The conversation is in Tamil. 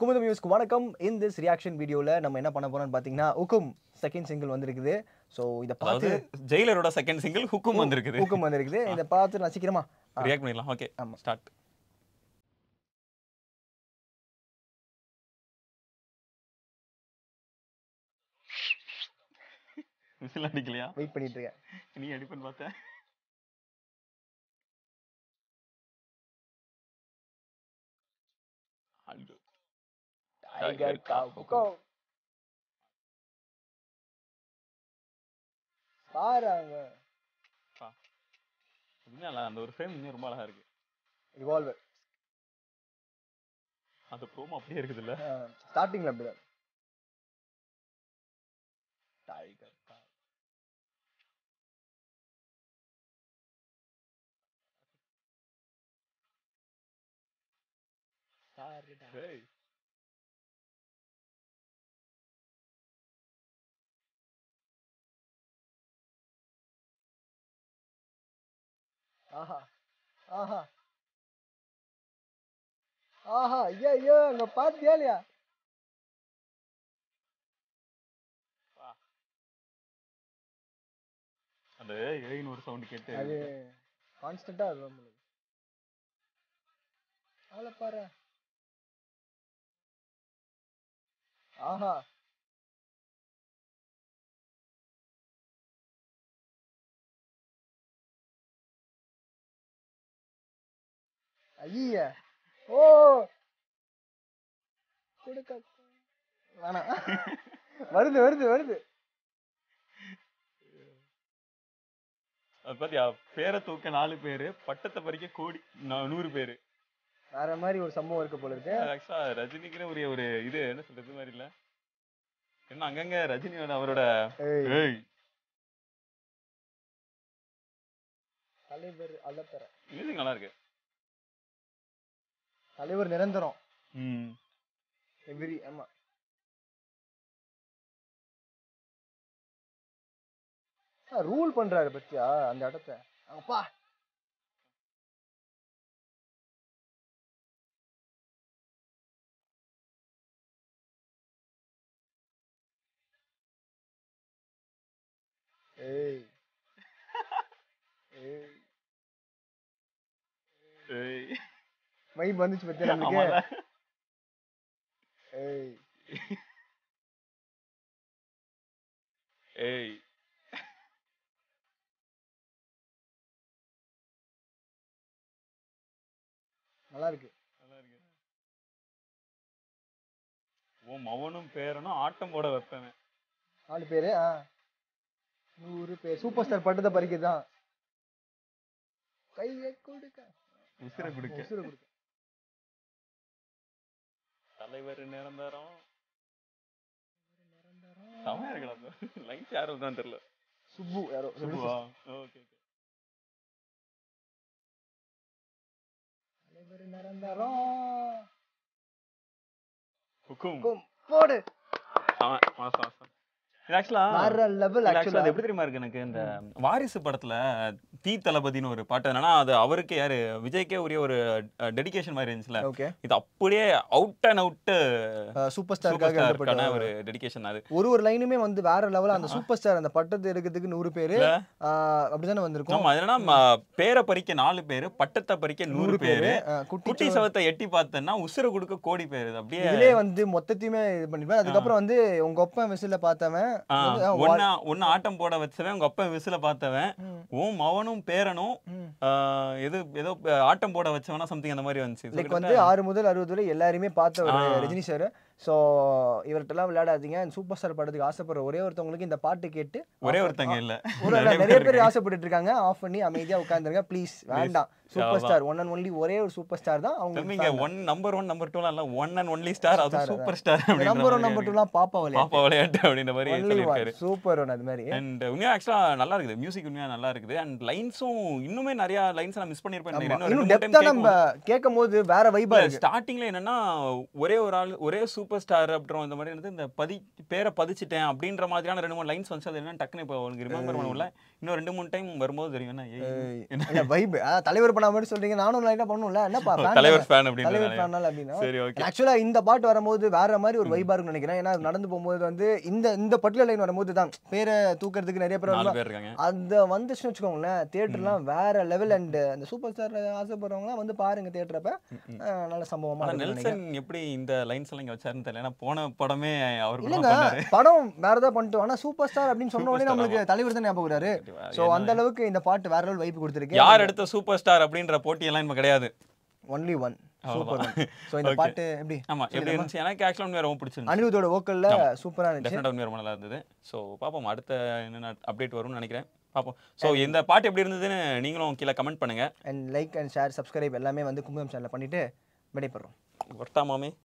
குமுதம் நியூஸ்க்கு வணக்கம் இந்த திஸ் ரியாக்ஷன் வீடியோவில் நம்ம என்ன பண்ண போறோம்னு பார்த்தீங்கன்னா உக்கும் செகண்ட் சிங்கிள் வந்திருக்குது ஸோ இதை அதாவது பார்த்து ஜெயிலரோட செகண்ட் சிங்கிள் ஹுக்கும் வந்திருக்குது ஊக்கம் வந்திருக்குது இதை பார்த்து நான் சீக்கிரமா ஆ. ரியாக்ட் பண்ணிடலாம் ஓகே ஆமா. ஸ்டார்ட் விசில் அடிக்கலையா வெயிட் பண்ணிட்டு இருக்கேன் நீ அடிப்பேன்னு பார்த்தேன் ஐயோ. டைகர் கா உக்கம் பாருங்க உண்மையா இல்ல, அந்த ஒரு ஃப்ரேம் இன்னும் ரொம்ப அழகா இருக்கு ரிவால்வர் அந்த ப்ரோமோ அப்படியே இருக்குது இல்ல ஸ்டார்டிங்ல அப்படிதான் டைகர் கா ஏய், ஆஹா ஆஹா ஆஹா ஐயா ஐயோ அங்க பாத்தியா இல்லையா அந்த ஏய்னு ஒரு சவுண்ட் கேட்டு அது கான்ஸ்டன்டா அது நம்மளுக்கு அவளை பாரு ஆஹா ஐய ஓ கொடுக்க வேணாம் வருது வருது வருது அது பாத்தியா பேரை தூக்க நாலு பேரு பட்டத்தை பறிக்க கோடி நா- நூறு பேரு வேற மாதிரி ஒரு சம்பவம் இருக்கு போல இருக்கு ஆக்சுவலா ரஜினிக்குன்னு ஒரு ஒரு இது என்ன சொல்றது மாதிரி இல்ல என்ன அங்கங்க ரஜினியோட அவரோட ஏய், ஏய் தலைவர் அலப்பற மியூசிக் நல்லா இருக்கு தலைவர் நிரந்தரம் ம் எவ்ரி ஆமா ரூல் பண்றாரு பத்தியா அந்த இடத்த அப்பா ஏய் ஏய் ஏய் மைப் வந்துச்சு பத்தியா நம்மளுக்கு ஆமால. ஏய் ஏய் நல்லா இருக்கு நல்லா இருக்கு ஓ மவனும் பேரனும் ஆட்டம் போட வைப்பேன் நாலு பேரு ஆ நூறு பேர் சூப்பர் ஸ்டார் பட்டத்தை பறிக்கதான் கையை கொடுக்க உசிரை கொடுக்க உசுரை கொடுக்க தலைவர் நிரந்தரம் செமையா இருக்கடா லைன்ஸ் யாரும் தான் தெரியல சுப்பு யாரோ சுப்புவா ஓகே ஓகே தலைவர் நிரந்தரம் ஹுக்கும் கும், போடு ஆமா மாசம் மாசம் இது ஆக்சுவலா வேற லெவல் ஆக்சுவலா ஆக்சுவலா அது எப்படி தெரியுமா இருக்கு எனக்கு இந்த வாரிசு படத்துல தீ தளபதினு ஒரு பாட்டு என்னன்னா அது அவருக்கு யாரு விஜய்க்கே உரிய ஒரு டெடிகேஷன் மாதிரி இருந்துச்சுல ஓகே இது அப்படியே out and out super super ஸ்டாருக்காக ஸ்டாருக்கான எழுதப்பட்ட ஒரு டெடிகேஷன் அது ஒரு ஒரு லைனுமே வந்து வேற லெவல்ல அந்த சூப்பர் ஸ்டார் அந்த பட்டத்தை எடுக்கிறதுக்கு நூறு பேரு இல்ல? ஆ, அப்படிதானே வந்திருக்கும் ஆமா அது என்னன்னா ம- பேரை பறிக்க நாலு பேரு பட்டத்தை பறிக்க நூறு பேரு ஆ, குட்டி குட்டி சவத்தை எட்டி பார்த்தேன்னா உசுர கொடுக்க கோடி பேரு இது அப்படியே இதுலயே வந்து மொத்தத்தையுமே இது பண்ணிருப்பேன் அதுக்கப்புறம் வந்து உங்க ஒப்பன் விசில பார்த்தவன் ஆ, வந்து, ஆ, ஒன்னா ஒன்னு ஆட்டம் போட வச்சவன் உங்க அப்பா விசில பார்த்தவன் ம், உன் மவனும் பேரனும் ம். ஆ, எது ஏதோ ப- ஆட்டம் போட வச்சவனா சம்திங் அந்த மாதிரி வந்துச்சு லைக் So, வந்து ஆறு முதல் அறுபது வரை எல்லாருமே பார்த்த ஒரு ஆ. ரஜினி சார் ஸோ இவர்கிட்டலாம் விளையாடாதீங்க சூப்பர் ஸ்டார் படத்துக்கு ஆசைப்படுற ஒரே ஒருத்தவங்களுக்கு இந்த பாட்டு கேட்டு ஒரே off- ஒருத்தங்க இல்ல ஒரு நிறைய நிறைய பேர் பேர் ஆசைப்பட்டுட்டு இருக்காங்க ஆஃப் பண்ணி அமைதியா உட்காந்துருங்க ப்ளீஸ் வேண்டாம் super star one and only ஒரே ஒரு சூப்பர் ஸ்டார் தான் தம்பிங்க அவங்க ஒன் நம்பர் ஒன் நம்பர் டூலாம் இல்ல ஒன் அண்ட் ஒன்லி ஸ்டார் அது Star, super star number one number டூலாம் பாப்பா விளையாட்டு பாப்பா விளையாட்டு அப்படின்ற மாதிரி ஒன்லி சொல்லியிருக்காரு சூப்பர் ஒன் அது மாதிரி அண்ட் உண்மையா ஆக்சுவலா நல்லா இருக்குது மியூசிக் உண்மையா நல்லா இருக்குது அண்ட் லைன்ஸும் இன்னுமே நிறைய லைன்ஸ் நான் மிஸ் பண்ணிருப்பேன் ஆமா. இன்னும் டெப்தா நம்ம கேட்கும் போது வேற வைபா இருக்கு ஸ்டார்டிங்ல என்னன்னா ஒரே ஒரு ஆள் ஒரே சூப்பர் ஸ்டார் அப்படின்ற இந்த மாதிரி வந்து இந்த பதி பேரை பதிச்சிட்டேன் அப்படின்ற மாதிரியான ரெண்டு மூணு லைன்ஸ் வந்து அது என்ன டக்குன்னு இப்போ உங்களுக்கு ரிமெம்பர் பண்ண முடியல இன்னும் ரெண்டு மூணு டைம் வரும்போது தெரியும் என்ன ஏய், இல்ல வைப் தலைவர் பண்ண மாதிரி சொல்றீங்க நானும் லைட்டா பண்ணும்ல என்னப்பா fan தலைவர் தானே? ஃபேன் அப்படின்னு தலைவர் ஃபேனால அப்படின்னா சரி ஓகே ஆக்சுவலா இந்த பாட்டு வரும்போது வேற மாதிரி ஒரு வைபா இருக்கும்னு நினைக்கிறேன் ஏன்னா அது நடந்து போகும்போது வந்து இந்த இந்த பர்டிகுலர் லைன் வரும்போது தான் பேரை தூக்குறதுக்கு நிறைய பேர் நாலு வருவாங்க. பேர் இருக்காங்க அந்த வந்துச்சுன்னு வச்சுக்கோங்களேன் தியேட்டர்லாம் வேற லெவல் அண்ட் அந்த சூப்பர் ஸ்டார் ஆசைப்படுறவங்கலாம் வந்து பாருங்க தியேட்டரப்ப நல்ல சம்பவமா ஆனா இருக்கும்னு நினைக்கிறேன். நெல்சன் எப்படி இந்த லைன்ஸ் எல்லாம் இங்க வச்சாருன்னு தெரியல ஏன்னா போன படமே அவர் கூட இல்லங்க பண்ணாரு படம் வேற ஏதாவது பண்ணிட்டு ஆனா சூப்பர் ஸ்டார் அப்படின்னு சொன்ன உடனே Superstar, நம்மளுக்கு தலைவர் தான் ஞாபகம் வராரு சோ அந்த அளவுக்கு இந்த பாட்டு வேற லெவல் வைப் கொடுத்துருக்கு யார் எடுத்த சூப்பர் ஸ்டார் அப்படின்ற போட்டியெல்லாம் இப்ப கிடையாது ஒன்லி ஒன் சூப்பர் அவ்வளவுதான். சோ இந்த Okay. பாட்டு எப்படி ஆமா எப்படி இருந்துச்சு எனக்கு ஆக்சுவலாக உண்மையாக ரொம்ப பிடிச்சிருந்துச்சு அனிருத்தோட வோக்கல்ல சூப்பரா இருந்துச்சு டெஃபினட்டாக உண்மையாக ரொம்ப நல்லா இருந்தது ஸோ பார்ப்போம் அடுத்த என்னென்ன அப்டேட் வரும்னு நினைக்கிறேன் பார்ப்போம் ஸோ இந்த பாட்டு எப்படி இருந்ததுன்னு நீங்களும் கீழே கமெண்ட் பண்ணுங்க and like and share subscribe எல்லாமே வந்து குமுதம் சேனல்ல பண்ணிட்டு விடைபெறோம் ஒர்த்தா மாமே